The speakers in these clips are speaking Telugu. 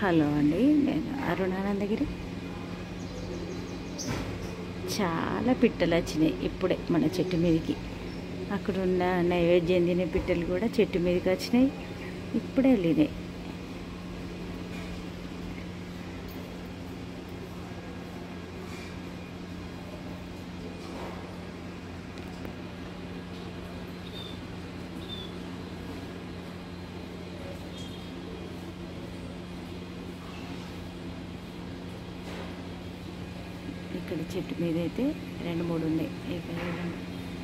హలో అండి నేను అరుణానందగిరి చాలా పిట్టలు వచ్చినాయి ఇప్పుడే మన చెట్టు మీదకి అక్కడున్న నైవేద్యం తినే పిట్టలు కూడా చెట్టు మీదకి వచ్చినాయి ఇప్పుడే వెళ్ళినాయి ఇక్కడ చెట్టు మీద అయితే రెండు మూడు ఉన్నాయి ఇక చూడండి.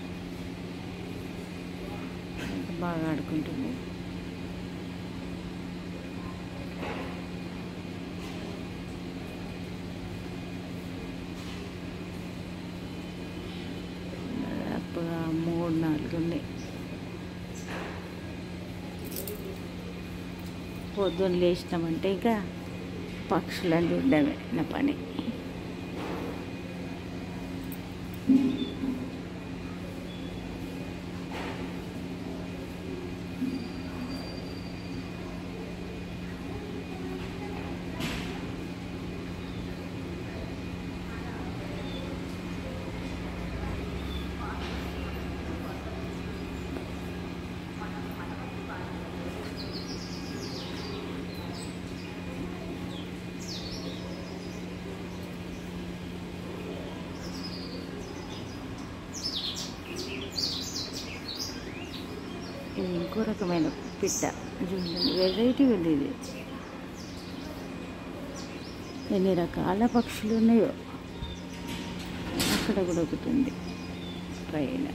ఎంత బాగా ఆడుకుంటుంది దాదాపుగా మూడు నాలుగు ఉన్నాయి పొద్దున్న లేచినామంటే ఇక పక్షులను చూడడమే నా పని ఇది ఇంకో రకమైన పిట్ట చూడండి వెరైటీ ఉంది ఇది ఎన్ని రకాల పక్షులు ఉన్నాయో అక్కడ కూడా ఒకటి ఉంది పైన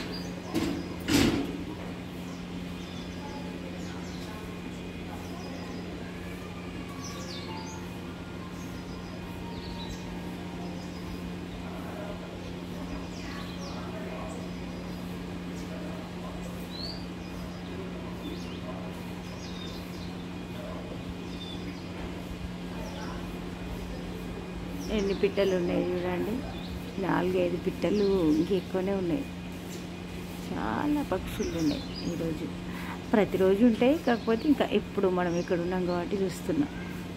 ఎన్ని పిట్టలు ఉన్నాయి చూడండి నాలుగైదు పిట్టలు ఇంకెక్కువనే ఉన్నాయి చాలా పక్షులు ఉన్నాయి ఈరోజు ప్రతిరోజు ఉంటాయి కాకపోతే ఇంకా ఇప్పుడు మనం ఇక్కడ ఉన్నాం కాబట్టి చూస్తున్నాం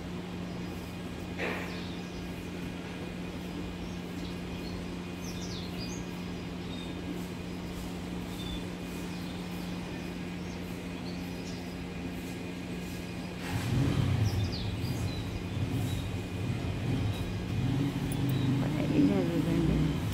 పైన చూడండి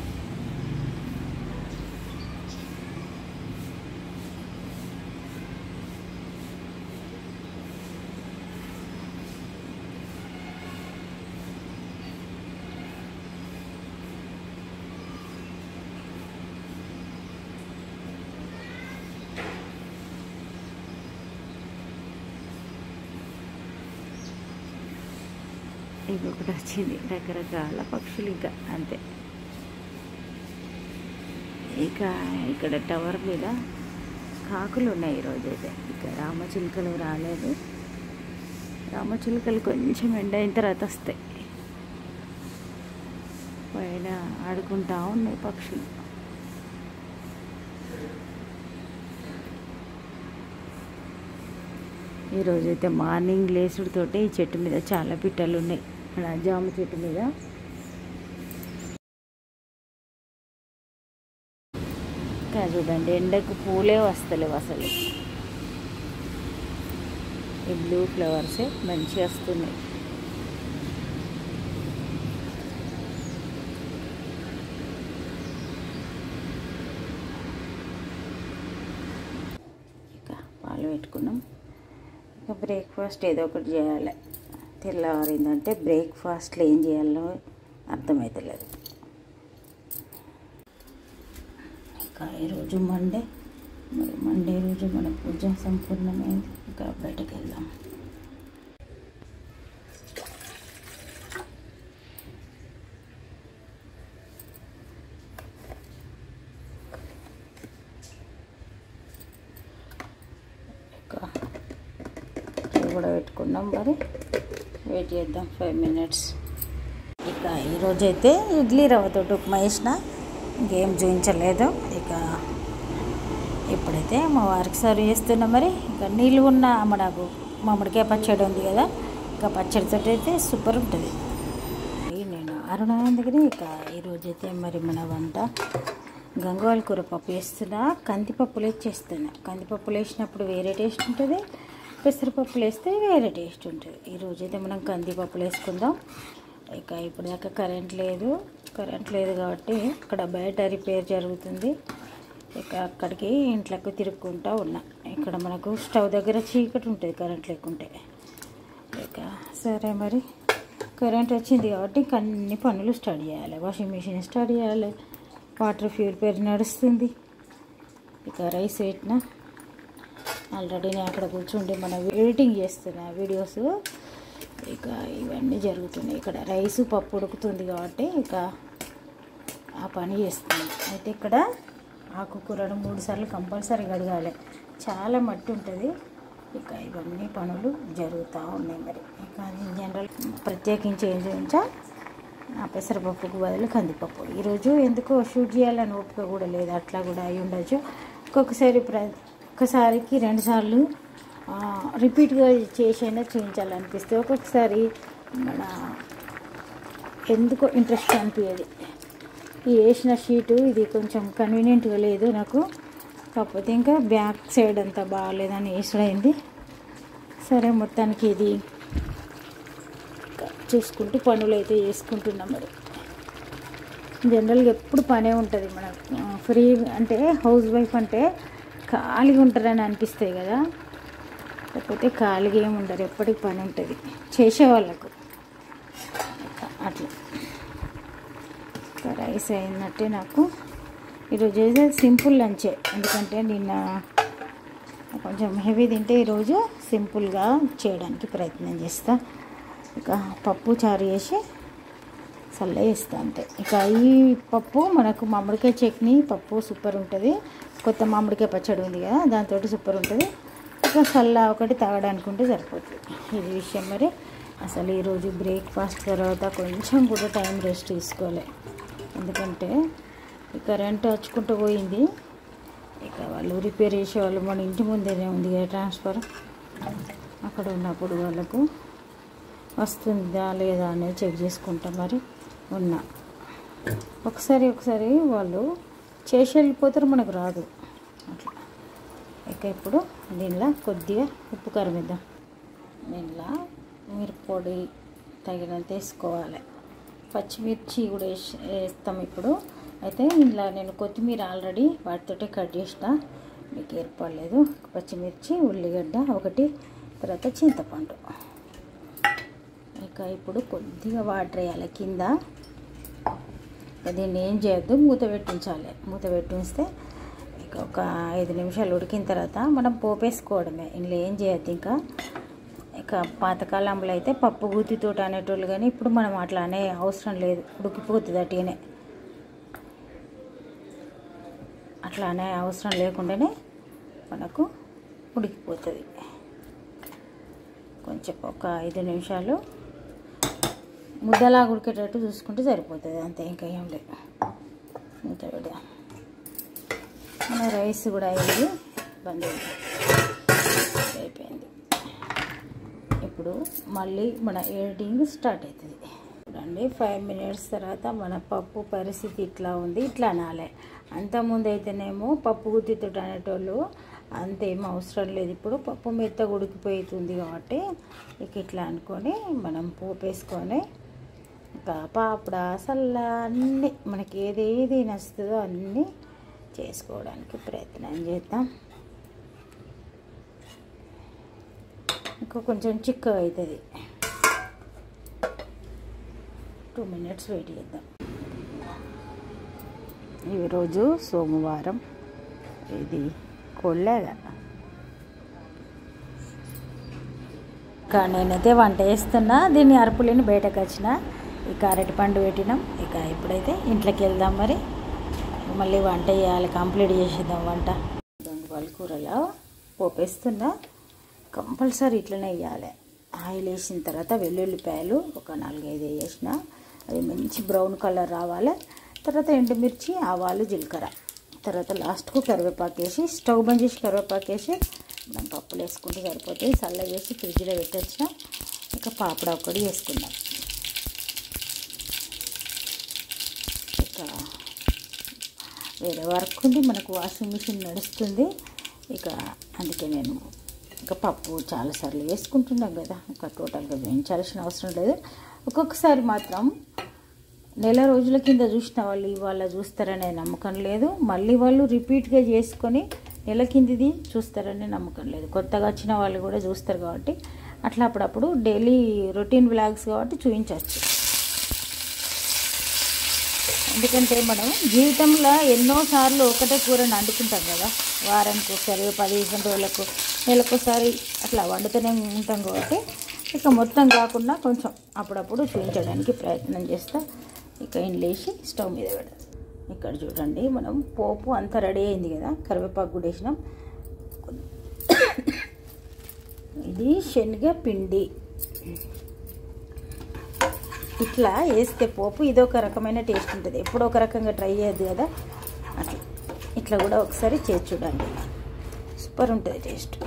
ఇంకొకటి వచ్చింది రకరకాల పక్షులు ఇంకా అంతే ఇక ఇక్కడ టవర్ మీద కాకులు ఉన్నాయి ఈరోజు అయితే ఇక రామచిలుకలు రాలేదు రామచిలుకలు కొంచెం ఎండ అయిన తర్వాత వస్తాయి పైన ఆడుకుంటా ఉన్నాయి పక్షులు ఈరోజైతే మార్నింగ్ లేసుడితోటే ఈ చెట్టు మీద చాలా పిట్టలు ఉన్నాయి ఇక్కడ జామ చెట్టు మీద ఇంకా చూడండి ఎండకు పూలే వస్తలేవు అసలు ఈ బ్లూ ఫ్లవర్సే మంచిగా వస్తున్నాయి ఇక పాలు పెట్టుకున్నాం ఇక బ్రేక్ఫాస్ట్ ఏదో ఒకటి చేయాలి తెల్లవారిందంటే బ్రేక్ఫాస్ట్లో ఏం చేయాలో అర్థమవుతలేదు ఇంకా ఈరోజు మండే మరి మండే రోజు మన పూజ సంపూర్ణమైంది ఇంకా బయటకు వెళ్దాం ఇంకా ఇవి కూడా పెట్టుకున్నాం మరి వెయిట్ చేద్దాం ఫైవ్ మినిట్స్ ఇక ఈరోజైతే ఇడ్లీ రవ్వతో ఉప్మా వేసిన ఇంకేం చూపించలేదు ఇక ఇప్పుడైతే మా వారికి సర్వ్ చేస్తున్నా మరి ఇంకా నీళ్ళు ఉన్న మనకు మామిడికాయ పచ్చడి ఉంది కదా ఇంకా పచ్చడితో అయితే సూపర్ ఉంటుంది నేను అరుణాయన దగ్గర ఇక ఈరోజైతే మరి మన వంట గంగవాల కూర పప్పు వేస్తున్నా కందిపప్పులు వేసి చేస్తున్నా కందిపప్పులు వేసినప్పుడు వేరే టేస్ట్ ఉంటుంది పెసరపప్పులు వేస్తే వేరే టేస్ట్ ఉంటుంది ఈరోజైతే మనం కందిపప్పులు వేసుకుందాం ఇక ఇప్పుడు దాకా కరెంట్ లేదు కరెంట్ లేదు కాబట్టి ఇక్కడ బయట రిపేర్ జరుగుతుంది ఇక అక్కడికి ఇంట్లోకి తిరుక్కుంటా ఉన్నా ఇక్కడ మనకు స్టవ్ దగ్గర చీకటి ఉంటుంది కరెంట్ లేకుంటే ఇక సరే మరి కరెంట్ వచ్చింది కాబట్టి ఇంక అన్ని పనులు స్టార్ట్ చేయాలి వాషింగ్ మిషన్ స్టార్ట్ చేయాలి వాటర్ ప్యూరిఫైర్ నడుస్తుంది ఇక రైస్ పెట్టిన ఆల్రెడీ నేను అక్కడ కూర్చుండి మన ఎడిటింగ్ చేస్తున్నా వీడియోస్ ఇక ఇవన్నీ జరుగుతున్నాయి ఇక్కడ రైసు పప్పు ఉడుకుతుంది కాబట్టి ఇక ఆ పని చేస్తుంది అయితే ఇక్కడ ఆకుకూరను మూడు సార్లు కంపల్సరీ కడగాలి చాలా మట్టి ఉంటుంది ఇక ఇవన్నీ పనులు జరుగుతూ ఉన్నాయి మరి ఇక జనరల్ ప్రత్యేకించి ఏం చేయించా ఆ పెసరపప్పుకు బదులు కందిపప్పు ఈరోజు ఎందుకో షూట్ చేయాలని ఓపిక కూడా లేదు అట్లా కూడా అయి ఉండొచ్చు ఒక్కొక్కసారి ప్ర ఒక్కసారికి రెండుసార్లు రిపీట్గా చేసైనా చూపించాలనిపిస్తే ఒక్కొక్కసారి మన ఎందుకో ఇంట్రెస్ట్ అనిపించేది ఈ వేసిన షీటు ఇది కొంచెం కన్వీనియంట్గా లేదు నాకు కాకపోతే ఇంకా బ్యాక్ సైడ్ అంతా బాగాలేదని వేసుడైంది సరే మొత్తానికి ఇది చూసుకుంటూ పనులు అయితే చేసుకుంటున్నాం మరి జనరల్గా ఎప్పుడు పనే ఉంటుంది మనకు ఫ్రీ అంటే హౌస్ వైఫ్ అంటే ఖాళీగా ఉంటారని అనిపిస్తాయి కదా కాకపోతే ఖాళీగా ఏమి ఉండరు ఎప్పటికి పని ఉంటుంది చేసేవాళ్ళకు అట్లా రైస్ అయినట్టే నాకు ఈరోజు అయితే సింపుల్ లంచే ఎందుకంటే నిన్న కొంచెం హెవీ తింటే ఈరోజు సింపుల్గా చేయడానికి ప్రయత్నం చేస్తా ఇక పప్పు చారు చేసి చల్ల వేస్తా అంతే ఇక ఈ పప్పు మనకు మామిడికాయ చట్నీ పప్పు సూపర్ ఉంటుంది కొత్త మామిడికాయ పచ్చడి ఉంది కదా దాంతో సూపర్ ఉంటుంది ఇక చల్ల ఒకటి తాగడానికి ఉంటే సరిపోతుంది ఇది విషయం మరి అసలు ఈరోజు బ్రేక్ఫాస్ట్ తర్వాత కొంచెం కూడా టైం రెస్ట్ తీసుకోలే ఎందుకంటే ఈ కరెంట్ వచ్చుకుంటూ పోయింది ఇక వాళ్ళు రిపేర్ చేసే వాళ్ళు మన ఇంటి ముందేనే ఉంది కదా ట్రాన్స్ఫర్ అక్కడ ఉన్నప్పుడు వాళ్ళకు వస్తుందా లేదా అనేది చెక్ చేసుకుంటా మరి ఉన్నా ఒకసారి ఒకసారి వాళ్ళు చేసి వెళ్ళిపోతారు మనకు రాదు అట్లా ఇక ఇప్పుడు దీనిలో కొద్దిగా ఉప్పు కారం వేద్దాం దీనిలో మిరప్పొడి తగినంత వేసుకోవాలి పచ్చిమిర్చి కూడా వేసి వేస్తాం ఇప్పుడు అయితే ఇందులో నేను కొత్తిమీర ఆల్రెడీ వాటితోటే కట్ చేసిన మీకు ఏర్పడలేదు పచ్చిమిర్చి ఉల్లిగడ్డ ఒకటి తర్వాత చింతపండు ఇక ఇప్పుడు కొద్దిగా వాటర్ వేయాలి కింద దీన్ని ఏం చేయొద్దు మూత పెట్టించాలి మూత పెట్టిస్తే ఇక ఒక ఐదు నిమిషాలు ఉడికిన తర్వాత మనం పోపేసుకోవడమే ఇందులో ఏం చేయొద్దు ఇంకా ఇక పాతకాలంలో అయితే పప్పు గుత్తితో అనేటోళ్ళు కానీ ఇప్పుడు మనం అట్లా అనే అవసరం లేదు ఉడికిపోతుంది అటుగానే అట్లా అనే అవసరం లేకుండానే మనకు ఉడికిపోతుంది కొంచెం ఒక ఐదు నిమిషాలు ముద్దలా ఉడికేటట్టు చూసుకుంటే సరిపోతుంది అంతే ఇంకా ఏం లేదు మూత పెడదాం మన రైస్ కూడా అయింది బంద్ అయిపోయింది ఇప్పుడు మళ్ళీ మన ఎడిటింగ్ స్టార్ట్ అవుతుంది చూడండి ఫైవ్ మినిట్స్ తర్వాత మన పప్పు పరిస్థితి ఇట్లా ఉంది ఇట్లా అనాలి అంతకుముందు అయితేనేమో పప్పు గుత్తితో అనేటోళ్ళు అంతేం అవసరం లేదు ఇప్పుడు పప్పు మెత్త ఉడికిపోతుంది కాబట్టి ఇక ఇట్లా అనుకొని మనం పోపు వేసుకొని ఇంకా పాపడ సల్ల అన్నీ మనకి ఏది ఏది నచ్చుతుందో అన్నీ చేసుకోవడానికి ప్రయత్నం చేద్దాం ఇంకా కొంచెం చిక్కగా అవుతుంది టూ మినిట్స్ వెయిట్ చేద్దాం ఈరోజు సోమవారం ఇది కొల్లేగా ఇక నేనైతే వంట చేస్తున్నా దీన్ని అరుపులేని బయటకు వచ్చిన ఇక అరటి పండు పెట్టినాం ఇక ఇప్పుడైతే ఇంట్లోకి వెళ్దాం మరి మళ్ళీ వంట చేయాలి కంప్లీట్ చేసేద్దాం వంట గంగవాళ్ళ కూరలో పోపేస్తున్నా కంపల్సరీ ఇట్లనే వేయాలి ఆయిల్ వేసిన తర్వాత వెల్లుల్లిపాయలు ఒక నాలుగైదు వేసిన అది మంచి బ్రౌన్ కలర్ రావాలి తర్వాత ఎండుమిర్చి ఆవాలు జీలకర్ర తర్వాత లాస్ట్కు కరివేపాకు వేసి స్టవ్ బంద్ చేసి కరివేపాకు వేసి మనం పప్పులు వేసుకుంటే సరిపోతుంది చల్ల వేసి ఫ్రిడ్జ్లో పెట్టొచ్చిన ఇక ఇక పాపడ ఒకటి వేసుకుందాం ఇక వేరే వర్క్ ఉంది మనకు వాషింగ్ మిషన్ నడుస్తుంది ఇక అందుకే నేను ఇక పప్పు చాలాసార్లు వేసుకుంటున్నాం కదా ఇక టోటల్గా వేయించాల్సిన అవసరం లేదు ఒక్కొక్కసారి మాత్రం నెల రోజుల కింద చూసిన వాళ్ళు ఇవాళ చూస్తారనే నమ్మకం లేదు మళ్ళీ వాళ్ళు రిపీట్గా చేసుకొని నెల కిందిది చూస్తారనే నమ్మకం లేదు కొత్తగా వచ్చిన వాళ్ళు కూడా చూస్తారు కాబట్టి అట్లా అప్పుడప్పుడు డైలీ రొటీన్ వ్లాగ్స్ కాబట్టి చూపించవచ్చు ఎందుకంటే మనం జీవితంలో ఎన్నోసార్లు ఒకటే కూరని వండుకుంటాం కదా వారానికి ఒకసారి పదిహేను రోజులకు నెలకోసారి అట్లా వండుతూనే ఉంటాం కాబట్టి ఇక మొత్తం కాకుండా కొంచెం అప్పుడప్పుడు చూపించడానికి ప్రయత్నం చేస్తా ఇక ఇండ్లేసి స్టవ్ మీద పెడతాం ఇక్కడ చూడండి మనం పోపు అంతా రెడీ అయింది కదా కరివేపాకు కూడా వేసినాం ఇది శనగ పిండి ఇట్లా వేస్తే పోపు ఇది ఒక రకమైన టేస్ట్ ఉంటుంది ఎప్పుడో ఒక రకంగా ట్రై చేయద్దు కదా అట్లా ఇట్లా కూడా ఒకసారి చేసి చూడండి సూపర్ ఉంటుంది టేస్ట్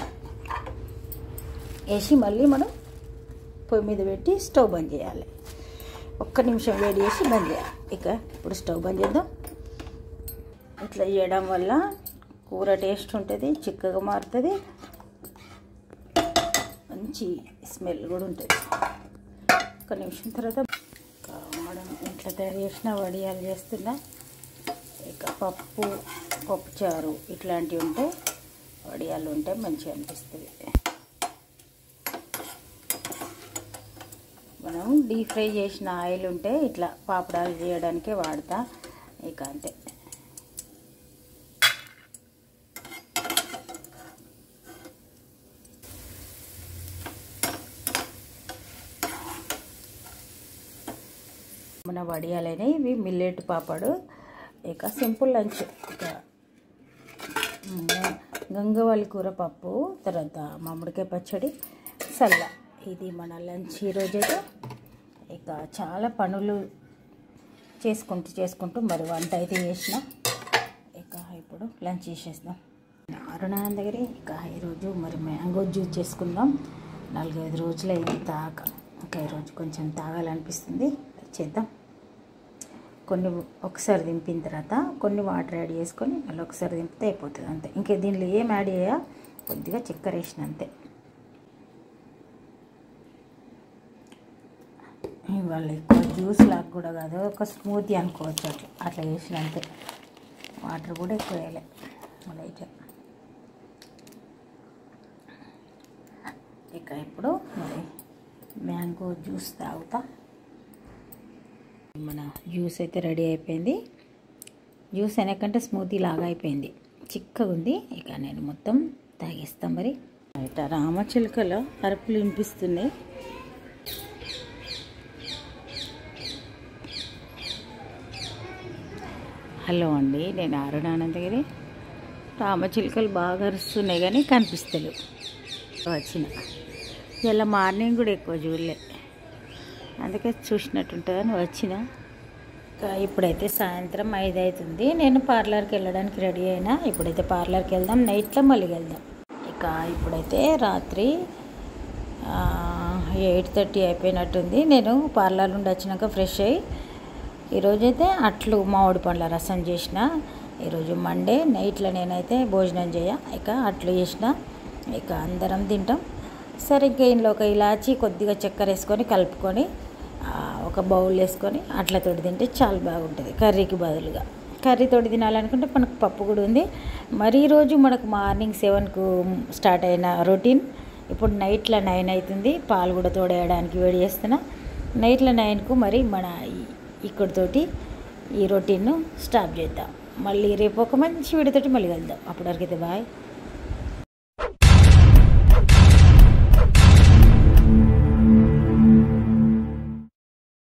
వేసి మళ్ళీ మనం పొయ్యి మీద పెట్టి స్టవ్ బంద్ చేయాలి ఒక్క నిమిషం వేడి చేసి బంద్ చేయాలి ఇక ఇప్పుడు స్టవ్ బంద్ చేద్దాం ఇట్లా చేయడం వల్ల కూర టేస్ట్ ఉంటుంది చిక్కగా మారుతుంది మంచి స్మెల్ కూడా ఉంటుంది ఒక నిమిషం తర్వాత మనం ఇంట్లో తయారు చేసిన వడియాలు చేస్తున్నా ఇక పప్పు పప్పు చారు ఇట్లాంటివి ఉంటే వడియాలు ఉంటే మంచిగా అనిపిస్తుంది మనం డీప్ ఫ్రై చేసిన ఆయిల్ ఉంటే ఇట్లా పాపడాలు చేయడానికే వాడతా ఇక అంతే మన వడియాలని ఇవి మిల్లెట్ పాపడు ఇక సింపుల్ లంచ్ ఇక గంగవాలి కూర పప్పు తర్వాత మామిడికాయ పచ్చడి సల్ల ఇది మన లంచ్ ఈరోజైతే ఇక చాలా పనులు చేసుకుంటూ చేసుకుంటూ మరి వంట అయితే చేసిన ఇక ఇప్పుడు లంచ్ చేసేద్దాం అరుణానంద దగ్గర ఇక ఈరోజు మరి మ్యాంగో జ్యూస్ చేసుకుందాం నాలుగైదు రోజులు అయింది తాగ ఇంకా ఈరోజు కొంచెం తాగాలనిపిస్తుంది చేద్దాం కొన్ని ఒకసారి దింపిన తర్వాత కొన్ని వాటర్ యాడ్ చేసుకొని మళ్ళీ ఒకసారి దింపితే అయిపోతుంది అంతే ఇంకా దీనిలో ఏం యాడ్ చేయ కొద్దిగా చక్కెర వేసిన అంతే ఇవాళ ఎక్కువ జ్యూస్ లాగా కూడా కాదు ఒక స్మూతీ అనుకోవచ్చు అట్లా అట్లా చేసిన అంతే వాటర్ కూడా ఎక్కువ వేయలే లైట్ ఇక ఇప్పుడు మరి మ్యాంగో జ్యూస్ తాగుతా మన జ్యూస్ అయితే రెడీ అయిపోయింది జ్యూస్ అనకంటే స్మూతీ లాగా అయిపోయింది చిక్కగా ఉంది ఇక నేను మొత్తం తాగేస్తాం మరి బయట రామచిలుకలో అరుపులు వినిపిస్తున్నాయి హలో అండి నేను అరుణానందగిరి రామచిలుకలు బాగా అరుస్తున్నాయి కానీ కనిపిస్తలేవు వచ్చిన ఇలా మార్నింగ్ కూడా ఎక్కువ చూడలే అందుకే చూసినట్టుంటుందని వచ్చిన ఇంకా ఇప్పుడైతే సాయంత్రం ఐదు అవుతుంది నేను పార్లర్కి వెళ్ళడానికి రెడీ అయినా ఇప్పుడైతే పార్లర్కి వెళ్దాం నైట్లో మళ్ళీ వెళ్దాం ఇక ఇప్పుడైతే రాత్రి ఎయిట్ థర్టీ అయిపోయినట్టుంది నేను పార్లర్ నుండి వచ్చినాక ఫ్రెష్ అయ్యి ఈరోజైతే అట్లు మామిడి పండ్ల రసం చేసిన ఈరోజు మండే నైట్లో నేనైతే భోజనం చేయ ఇక అట్లు చేసిన ఇక అందరం తింటాం సరే ఇంకా ఇంట్లో ఒక ఇలాచి కొద్దిగా చక్కెర వేసుకొని కలుపుకొని ఒక బౌల్ వేసుకొని అట్లతోటి తింటే చాలా బాగుంటుంది కర్రీకి బదులుగా కర్రీతోటి తినాలనుకుంటే మనకు పప్పు కూడా ఉంది మరి ఈరోజు మనకు మార్నింగ్ సెవెన్కు స్టార్ట్ అయిన రొటీన్ ఇప్పుడు నైట్లో నైన్ అవుతుంది పాలు కూడా తోడేయడానికి వేడి చేస్తున్నా నైట్లో నైన్కు మరి మన ఇక్కడితోటి ఈ రొటీన్ను స్టాప్ చేద్దాం మళ్ళీ రేపు ఒక మంచి వీడితోటి మళ్ళీ కలుద్దాం అప్పటివరకు అయితే బాయ్